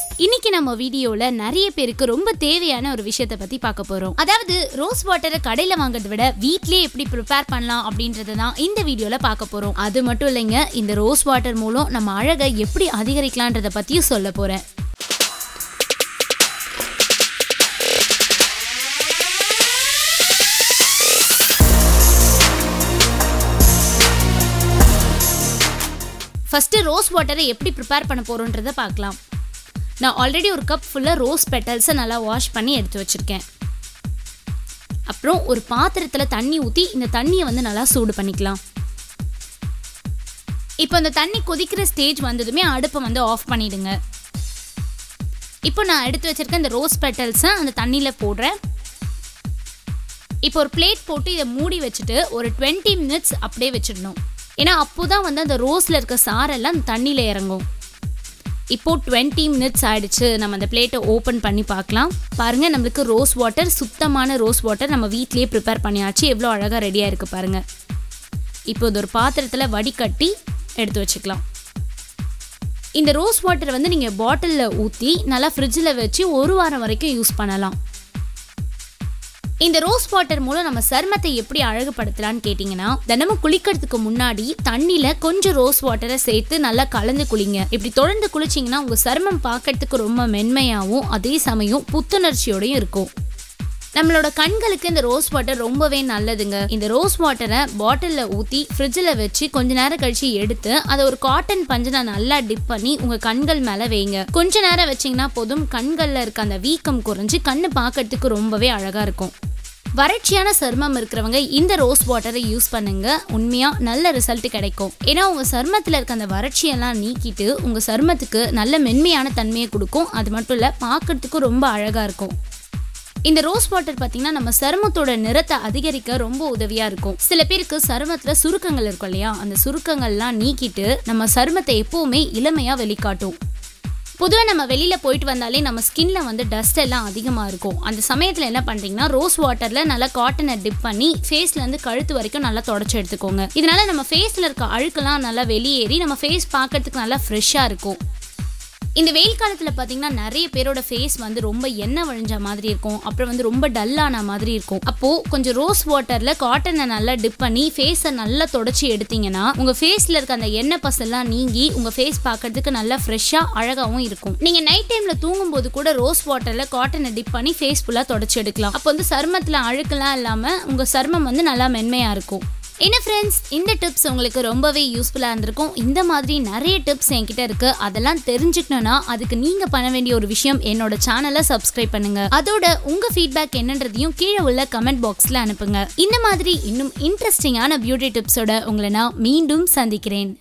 இன்னைக்கு நம்ம வீடியோல நிறைய பேருக்கு ரொம்ப தேவையான ஒரு விஷயத்தை பத்தி பார்க்க போறோம் அதாவது ரோஸ் வாட்டரை கடையில வாங்குறதை விட வீட்லயே எப்படி ப்ரிப்பேர் பண்ணலாம் அப்படின்றத தான் இந்த வீடியோல பார்க்க போறோம் அது மட்டும் இல்லைங்க இந்த ரோஸ் வாட்டர் மூலம் நம்ம அழகை எப்படி அதிகரிக்கலான்றத பத்தியும் சொல்ல போறேன் ஃபஸ்ட்டு ரோஸ் வாட்டரை எப்படி ப்ரிப்பேர் பண்ண போகிறோன்றதை பார்க்கலாம் நான் ஆல்ரெடி ஒரு கப் ஃபுல்லாக ரோஸ் பெட்டல்ஸை நல்லா வாஷ் பண்ணி எடுத்து வச்சுருக்கேன் அப்புறம் ஒரு பாத்திரத்தில் தண்ணி ஊற்றி இந்த தண்ணியை வந்து நல்லா சூடு பண்ணிக்கலாம் இப்போ இந்த தண்ணி கொதிக்கிற ஸ்டேஜ் வந்ததுமே அடுப்பை வந்து ஆஃப் பண்ணிடுங்க இப்போ நான் எடுத்து வச்சிருக்க இந்த ரோஸ் பெட்டல்ஸை அந்த தண்ணியில் போடுறேன் இப்போ ஒரு பிளேட் போட்டு இதை மூடி வச்சுட்டு ஒரு டுவெண்ட்டி மினிட்ஸ் அப்படியே வச்சிடணும் ஏன்னா அப்போ தான் வந்து அந்த ரோஸில் இருக்க சாரெல்லாம் அந்த தண்ணியில் இறங்கும் இப்போ டுவெண்ட்டி மினிட்ஸ் ஆயிடுச்சு நம்ம அந்த பிளேட்டை ஓப்பன் பண்ணி பார்க்கலாம் பாருங்க நம்மளுக்கு ரோஸ் வாட்டர் சுத்தமான ரோஸ் வாட்டர் நம்ம வீட்லயே ப்ரிப்பேர் பண்ணியாச்சு எவ்வளோ அழகாக ரெடியாக இருக்கு பாருங்க இப்போ இது ஒரு பாத்திரத்தில் வடிகட்டி எடுத்து வச்சுக்கலாம் இந்த ரோஸ் வாட்டரை வந்து நீங்கள் பாட்டிலில் ஊற்றி நல்லா ஃப்ரிட்ஜில் வச்சு ஒரு வாரம் வரைக்கும் யூஸ் பண்ணலாம் இந்த ரோஸ் வாட்டர் மூலம் நம்ம சருமத்தை எப்படி அழகுபடுத்தலாம்னு கேட்டிங்கன்னா தினமும் குளிக்கிறதுக்கு முன்னாடி தண்ணியில கொஞ்சம் ரோஸ் வாட்டரை சேர்த்து நல்லா கலந்து குளிங்க இப்படி தொடர்ந்து குளிச்சிங்கன்னா உங்க சருமம் பார்க்கறதுக்கு ரொம்ப மென்மையாகவும் அதே சமயம் புத்துணர்ச்சியோடையும் இருக்கும் நம்மளோட கண்களுக்கு இந்த ரோஸ் வாட்டர் ரொம்பவே நல்லதுங்க இந்த ரோஸ் வாட்டரை பாட்டிலில் ஊற்றி ஃப்ரிட்ஜில் வச்சு கொஞ்ச நேரம் கழிச்சு எடுத்து அதை ஒரு காட்டன் பஞ்சனை நல்லா டிப் பண்ணி உங்கள் கண்கள் மேலே வைங்க கொஞ்ச நேரம் வச்சிங்கன்னா போதும் கண்களில் இருக்க அந்த வீக்கம் குறைஞ்சு கண்ணு பார்க்கறதுக்கு ரொம்பவே அழகாக இருக்கும் வறட்சியான சருமம் இருக்கிறவங்க இந்த ரோஸ் வாட்டரை யூஸ் பண்ணுங்க உண்மையா நல்ல ரிசல்ட் கிடைக்கும் ஏன்னா உங்க சருமத்துல இருக்க அந்த வறட்சியெல்லாம் நீக்கிட்டு உங்க சருமத்துக்கு நல்ல மென்மையான தன்மையை கொடுக்கும் அது மட்டும் இல்ல பார்க்கறதுக்கும் ரொம்ப அழகா இருக்கும் இந்த ரோஸ் வாட்டர் பார்த்தீங்கன்னா நம்ம சருமத்தோட நிறத்தை அதிகரிக்க ரொம்ப உதவியா இருக்கும் சில பேருக்கு சருமத்துல சுருக்கங்கள் இருக்கும் இல்லையா அந்த சுருக்கங்கள்லாம் நீக்கிட்டு நம்ம சருமத்தை எப்பவுமே இளமையா வெளிக்காட்டும் பொதுவாக நம்ம வெளியில் போயிட்டு வந்தாலே நம்ம ஸ்கின்ல வந்து டஸ்ட் எல்லாம் அதிகமாக இருக்கும் அந்த சமயத்தில் என்ன பண்ணுறீங்கன்னா ரோஸ் வாட்டரில் நல்லா காட்டனை டிப் பண்ணி ஃபேஸ்லேருந்து கழுத்து வரைக்கும் நல்லா தொடச்சி எடுத்துக்கோங்க இதனால நம்ம ஃபேஸில் இருக்க அழுக்கெல்லாம் நல்லா வெளியேறி நம்ம ஃபேஸ் பார்க்கறதுக்கு நல்லா ஃப்ரெஷ்ஷாக இருக்கும் இந்த வெயில் காலத்தில் பார்த்தீங்கன்னா நிறைய பேரோட ஃபேஸ் வந்து ரொம்ப எண்ணெய் வழிஞ்ச மாதிரி இருக்கும் அப்புறம் வந்து ரொம்ப டல்லான மாதிரி இருக்கும் அப்போது கொஞ்சம் ரோஸ் வாட்டரில் காட்டனை நல்லா டிப் பண்ணி ஃபேஸை நல்லா தொடச்சி எடுத்தீங்கன்னா உங்கள் ஃபேஸில் இருக்க அந்த எண்ணெய் பசெல்லாம் நீங்கி உங்கள் ஃபேஸ் பார்க்கறதுக்கு நல்லா ஃப்ரெஷ்ஷாக அழகாகவும் இருக்கும் நீங்கள் நைட் டைமில் தூங்கும்போது கூட ரோஸ் வாட்டரில் காட்டனை டிப் பண்ணி ஃபேஸ் ஃபுல்லாக தொடச்சி எடுக்கலாம் அப்போ வந்து சருமத்தில் அழுக்கெல்லாம் இல்லாமல் உங்கள் சருமம் வந்து நல்லா மென்மையாக இருக்கும் என்ன ஃப்ரெண்ட்ஸ் இந்த டிப்ஸ் உங்களுக்கு ரொம்பவே யூஸ்ஃபுல்லாக இருந்திருக்கும் இந்த மாதிரி நிறைய டிப்ஸ் என்கிட்ட இருக்கு அதெல்லாம் தெரிஞ்சுக்கணும்னா அதுக்கு நீங்க பண்ண வேண்டிய ஒரு விஷயம் என்னோட சேனலை சப்ஸ்கிரைப் பண்ணுங்க அதோட உங்க ஃபீட்பேக் என்னன்றதையும் கீழே உள்ள கமெண்ட் பாக்ஸ்ல அனுப்புங்க இந்த மாதிரி இன்னும் இன்ட்ரெஸ்டிங்கான பியூட்டி டிப்ஸோட உங்களை நான் மீண்டும் சந்திக்கிறேன்